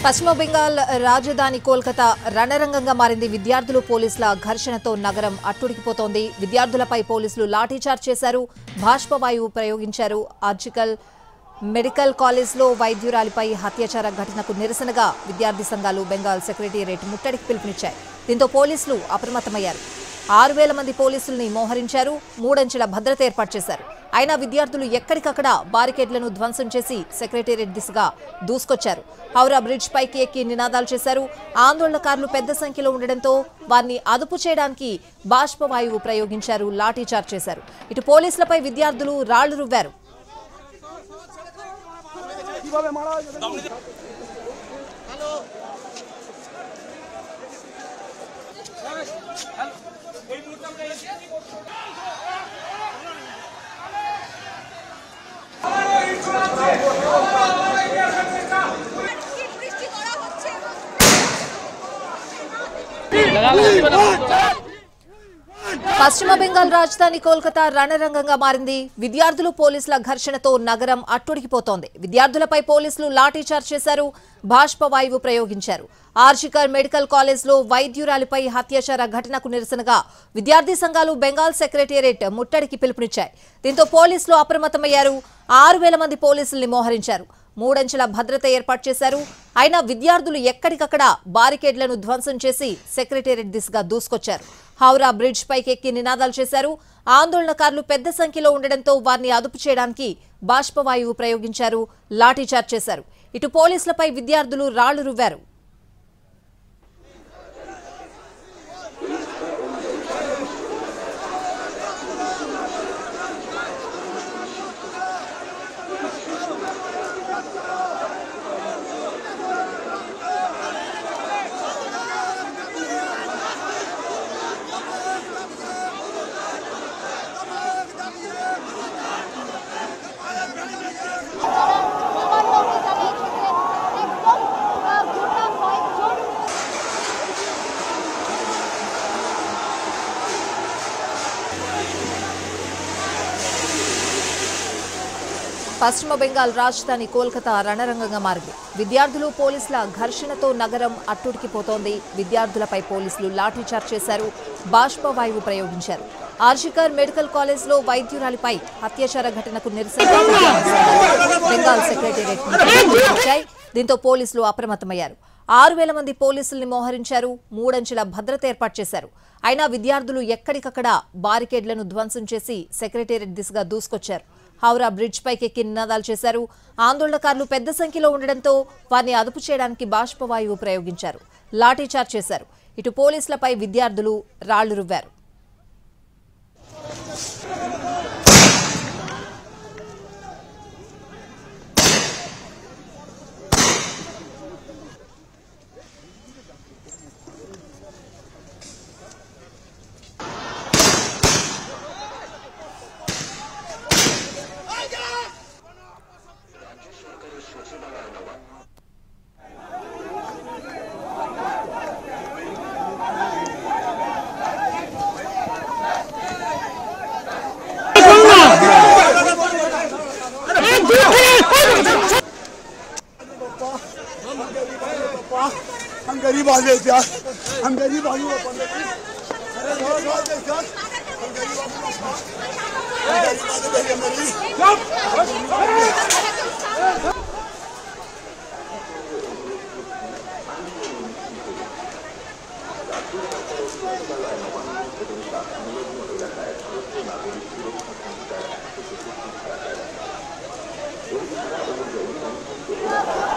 పశ్చిమ బెంగాల్ రాజధాని కోల్కతా రణరంగంగా మారింది విద్యార్థులు పోలీసుల ఘర్షణతో నగరం అట్టుడికిపోతోంది విద్యార్థులపై పోలీసులు లాఠీచార్జ్ చేశారు బాష్పవాయువు ప్రయోగించారు ఆర్జికల్ మెడికల్ కాలేజ్లో వైద్యురాలిపై హత్యాచార ఘటనకు నిరసనగా విద్యార్థి సంఘాలు బెంగాల్ సెక్రటేరియట్ ముట్టడికి పిలుపునిచ్చాయి దీంతో పోలీసులు అప్రమత్తమయ్యారు ఆరు వేల మంది పోలీసుల్ని మోహరించారు మూడంచెల భద్రత ఏర్పాటు చేశారు అయినా విద్యార్థులు ఎక్కడికక్కడ బారికేడ్లను ధ్వంసం చేసి సెక్రటేరియట్ దిశగా దూసుకొచ్చారు హౌరా బ్రిడ్జ్ పైకి ఎక్కి నినాదాలు చేశారు ఆందోళనకారులు పెద్ద సంఖ్యలో ఉండడంతో వారిని అదుపు చేయడానికి బాష్పవాయువు ప్రయోగించారు లాఠీచార్జ్ చేశారు ఇటు పోలీసులపై విద్యార్థులు రాళ్లు రువ్వారు বৃষ্টি করা হচ্ছে పశ్చిమ బెంగాల్ రాజధాని కోల్కతా రణరంగంగా మారింది విద్యార్థులు పోలీసుల ఘర్షణతో నగరం అట్టుడికిపోతోంది విద్యార్థులపై పోలీసులు లాఠీచార్జ్ చేశారు బాష్పవాయువు ప్రయోగించారు ఆర్జికర్ మెడికల్ కాలేజ్లో వైద్యురాలిపై హత్యాచార ఘటనకు నిరసనగా విద్యార్థి సంఘాలు బెంగాల్ సెక్రటేరియట్ ముట్టడికి పిలుపునిచ్చాయి దీంతో పోలీసులు అప్రమత్తమయ్యారు ఆరు వేల మంది పోలీసుల్ని మోహరించారు మూడంచెల భద్రత ఏర్పాటు చేశారు అయినా విద్యార్థులు ఎక్కడికక్కడ బారికేడ్లను ధ్వంసం చేసి సెక్రటేరియట్ దిశగా దూసుకొచ్చారు హౌరా బ్రిడ్జ్ పైకి ఎక్కి నినాదాలు చేశారు ఆందోళనకారులు పెద్ద సంఖ్యలో ఉండడంతో వారిని అదుపు చేయడానికి బాష్పవాయువు ప్రయోగించారు లాఠీచార్జ్ చేశారు ఇటు పోలీసులపై విద్యార్థులు రాళ్లు రువ్వారు పశ్చిమ బెంగాల్ రాజధాని కోల్కతా రణరంగంగా మారింది విద్యార్థులు పోలీసుల ఘర్షణతో నగరం అట్టుడికిపోతోంది విద్యార్థులపై పోలీసులు లాఠీచార్జ్ చేశారు బాష్పవాయువు ప్రయోగించారు ఆర్జికర్ మెడికల్ కాలేజ్లో వైద్యురాలిపై అత్యాచార ఘటనకు నిరసనగా విద్యార్థి సంఘాలు బెంగాల్ సెక్రటేరియట్ వచ్చాయి దీంతో పోలీసులు అప్రమత్తమయ్యారు ఆరు వేల మంది పోలీసుల్ని మోహరించారు మూడంచెల భద్రత ఏర్పాటు చేశారు అయినా విద్యార్థులు ఎక్కడికక్కడ బారికేడ్లను ధ్వంసం చేసి సెక్రటేరియట్ దిశగా దూసుకొచ్చారు హౌరా బ్రిడ్జ్ పైకి ఎక్కి నినాదాలు చేశారు ఆందోళనకారులు పెద్ద సంఖ్యలో ఉండడంతో వారిని అదుపు చేయడానికి బాష్పవాయువు ప్రయోగించారు లాఠీచార్జ్ చేశారు ఇటు పోలీసులపై విద్యార్థులు రాళ్లు రువ్వారు हम गरीब आदमी हैं यार हम गरीब आदमी हैं अरे बहुत बहुत है यार हम गरीब आदमी हैं हम गरीब आदमी हैं मेरी বৃষ্টি